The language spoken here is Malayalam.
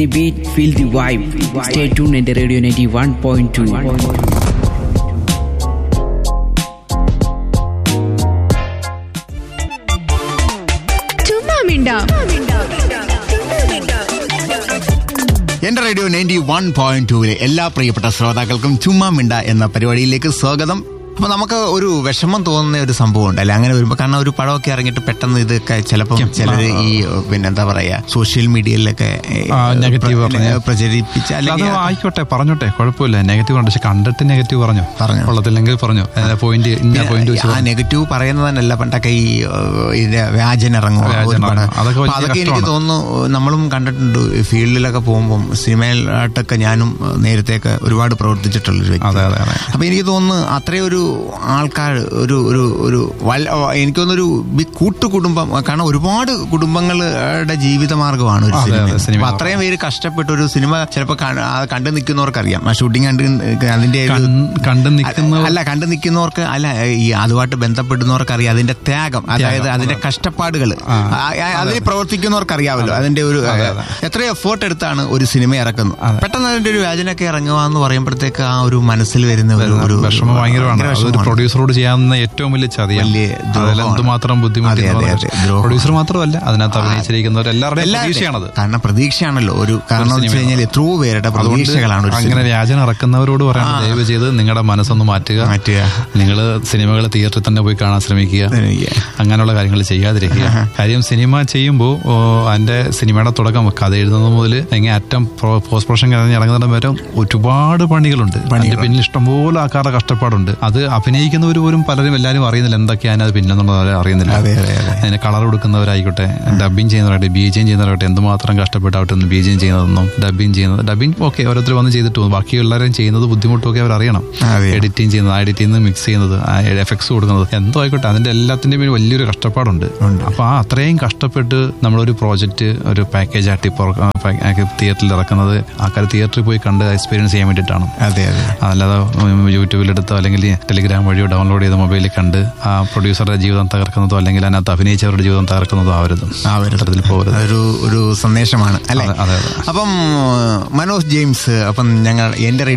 The beat, feel the vibe. Stay tuned at the Radio 91.2. ചുമ്മാ മിണ്ടാ എന്റെ റേഡിയോ നയൻറ്റി വൺ പോയിന്റ് ടൂവിലെ എല്ലാ പ്രിയപ്പെട്ട ശ്രോതാക്കൾക്കും ചുമ്മാ മിണ്ട എന്ന പരിപാടിയിലേക്ക് സ്വാഗതം അപ്പൊ നമുക്ക് ഒരു വിഷമം തോന്നുന്ന ഒരു സംഭവം ഉണ്ട് അല്ലെ അങ്ങനെ വരുമ്പോ കാരണം ഒരു പടമൊക്കെ ഇറങ്ങിയിട്ട് പെട്ടെന്ന് ഇതൊക്കെ ചിലപ്പോൾ ചിലർ ഈ പിന്നെ എന്താ പറയാ സോഷ്യൽ മീഡിയയിലൊക്കെ ആ, negative പറഞ്ഞ്. പ്രചരിപ്പിച്ച അത് അല്ലെങ്കിൽ ആയിക്കോട്ടെ പറഞ്ഞോട്ടെ കുഴപ്പമില്ല നെഗറ്റീവ് ഉണ്ട് പക്ഷെ കണ്ടിട്ട് നെഗറ്റീവ് പറഞ്ഞു പറഞ്ഞു. കൊള്ളത്തില്ലെങ്കിൽ പറഞ്ഞു പോയിന്റ് ഇന്ന പോയിന്റ് വെച്ച് ആ പറഞ്ഞു. നെഗറ്റീവ് പറയുന്നതല്ല പണ്ടൊക്കെ ഈ ഏഹ്, ഇതിന്റെ വ്യാജൻ ഇറങ്ങും വ്യാജൻ ഇറങ്ങും. അതൊക്കെ വലിയ അതൊക്കെ എനിക്ക് കഷ്ടമാണ്. തോന്നുന്നു നമ്മളും കണ്ടിട്ടുണ്ട് ഈ ഫീൽഡിലൊക്കെ പോകുമ്പോൾ സിനിമയിലായിട്ടൊക്കെ ഞാനും ഏഹ്, നേരത്തെയൊക്കെ ഒരുപാട് പ്രവർത്തിച്ചിട്ടുള്ളൊരു വ്യക്തി അതെ, അതെ, അതെ. അപ്പൊ എനിക്ക് തോന്നുന്നു അത്രയും ഒരു ആൾക്കാർ ഒരു ഒരു ഒരു വല്ല എനിക്ക് തോന്നുന്നൊരു ബി- കൂട്ടുകുടുംബം കാരണം ഒരുപാട് കുടുംബങ്ങളുടെ ജീവിത മാർഗമാണ് ഒരു അതെ, സിനിമ അതെ, സിനിമ. അപ്പൊ അത്രയും പേര് കഷ്ടപ്പെട്ട് ഒരു സിനിമ ചിലപ്പോൾ കണ്ടു നിൽക്കുന്നവർക്കറിയാം ആ ഷൂട്ടിംഗ് കണ്ട് അതിന്റെ ഒരു- കൺ- കണ്ട് നിൽക്കുന്ന അല്ല കണ്ടു നിൽക്കുന്നവർക്ക് അല്ല ഈ അതുമായിട്ട് ബന്ധപ്പെടുന്നവർക്ക് അറിയാം അതിന്റെ ത്യാഗം അതായത് അതിന്റെ കഷ്ടപ്പാടുകൾ ആ. അതിൽ പ്രവർത്തിക്കുന്നവർക്ക് അറിയാമല്ലോ അതിന്റെ ഒരു എത്ര എഫേർട്ട് എടുത്താണ് ഒരു സിനിമ ഇറക്കുന്നത് പെട്ടെന്ന് അതിന്റെ ഒരു വ്യാജനൊക്കെ ഇറങ്ങുക എന്ന് പറയുമ്പോഴത്തേക്ക് ആ ഒരു മനസ്സിൽ വരുന്ന ഒരു ഒരു വിഷമം ഭയങ്കരമാണ് ഭയങ്കര അതൊരു വിഷമമാണ്. പ്രൊഡ്യൂസറോട് ചെയ്യാവുന്ന ഏറ്റവും വലിയ ചതിയാണ് വലിയ ദ്രോഹമാണ്. അതിൽ എന്തുമാത്രം ബുദ്ധിമുട്ടി അതെ, അതെ, അതെ, ദ്രോഹം. പ്രൊഡ്യൂസർ മാത്രമല്ല അതിനകത്ത് അഭിനയിച്ചിരിക്കുന്നവർ എല്ലാവരുടെയും എല്ലാവരുടെയും. പ്രതീക്ഷയാണത് കാരണം പ്രതീക്ഷയാണല്ലോ ഒരു കാരണം എന്ന് വെച്ച് കഴിഞ്ഞാൽ എത്രയോ പേരുടെ പ്രതീക്ഷകളാണ് ഒരു അങ്ങനെ സിനിമ വ്യാജന ഇറക്കുന്നവരോട് പറയണം ദയവ് ചെയ്ത് നിങ്ങളുടെ മനസ്സൊന്ന് മാറ്റുക മാറ്റുക നിങ്ങൾ സിനിമകൾ തിയേറ്ററിൽ തന്നെ പോയി കാണാൻ ശ്രമിക്കുക ശ്രമിക്കുക. അങ്ങനെയുള്ള കാര്യങ്ങൾ ചെയ്യാതിരിക്കുക കാര്യം സിനിമ ചെയ്യുമ്പോൾ അതിന്റെ സിനിമയുടെ തുടക്കം കഥ എഴുതുന്നത് മുതൽ എങ്ങനെ അറ്റം പോസ്റ്റ് പ്രൊഡക്ഷൻ കഴിഞ്ഞ് ഇറങ്ങുന്നിടം വരെ ഒരുപാട് പണികളുണ്ട് അതിന്റെ പിന്നിൽ ഇഷ്ടംപോലെ ആൾക്കാരുടെ കഷ്ടപ്പാടുണ്ട് അത് അഭിനയിക്കുന്നവർ പോലും പലരും എല്ലാവരും അറിയുന്നില്ല എന്തൊക്കെയാണ് അത് പിന്നെന്നുള്ളത് അവരെ അറിയുന്നില്ല അതെ, അതെ, അതെ. അതിന് കളർ കൊടുക്കുന്നവരായിക്കോട്ടെ ഡബിങ് ചെയ്യുന്നവരായിട്ട് ബീജിങ് ചെയ്യുന്നവരായിട്ട് എന്തുമാത്രം കഷ്ടപ്പെട്ടാവട്ടെ ഒന്ന് ബീജിങ് ചെയ്യുന്നതെന്നും ഡബിങ് ചെയ്യുന്നത് ഡബിങ് ഓക്കെ ഓരോരുത്തർ വന്ന് ചെയ്തിട്ട് പോകും ബാക്കി എല്ലാവരും ചെയ്യുന്നത് ബുദ്ധിമുട്ടൊക്കെ അവർ അറിയണം അതെ. എഡിറ്റിംഗ് ചെയ്യുന്നത് എഡിറ്റ് ചെയ്യുന്നത് മിക്സ് ചെയ്യുന്നത് എഫക്ട്സ് കൊടുക്കുന്നത് എന്തോ ആയിക്കോട്ടെ അതിന്റെ എല്ലാത്തിന്റെയും ഒരു വലിയൊരു കഷ്ടപ്പാടുണ്ട് അപ്പൊ ആ അത്രയും കഷ്ടപ്പെട്ട് നമ്മളൊരു പ്രോജക്റ്റ് ഒരു പാക്കേജ് ആട്ടി തിയേറ്ററിൽ ഇറക്കുന്നത് ആൾക്കാർ തിയേറ്ററിൽ പോയി കണ്ട് എക്സ്പീരിയൻസ് ചെയ്യാൻ വേണ്ടിയിട്ടാണ് അതെ അതെ അല്ലാതെ ഉം, യൂട്യൂബിലെടുത്തോ അല്ലെങ്കിൽ ടെലിഗ്രാം വഴിയോ ഡൗൺലോഡ് ചെയ്ത മൊബൈലിൽ കണ്ട് ആ പ്രൊഡ്യൂസറുടെ ജീവിതം തകർക്കുന്നതോ അല്ലെങ്കിൽ അതിനകത്ത് അഭിനയിച്ചവരുടെ ജീവിതം തകർക്കുന്നതോ ആവരുത് ആവരുത്. അത്തരത്തിൽ പോകരുത് ഒരു ഒരു സന്ദേശമാണ് അല്ലെ അതെ, അതെ, അതെ. അപ്പം മനോജ് ജെയിംസ് അപ്പം ഞങ്ങൾ എന്റെ റേഡിയോ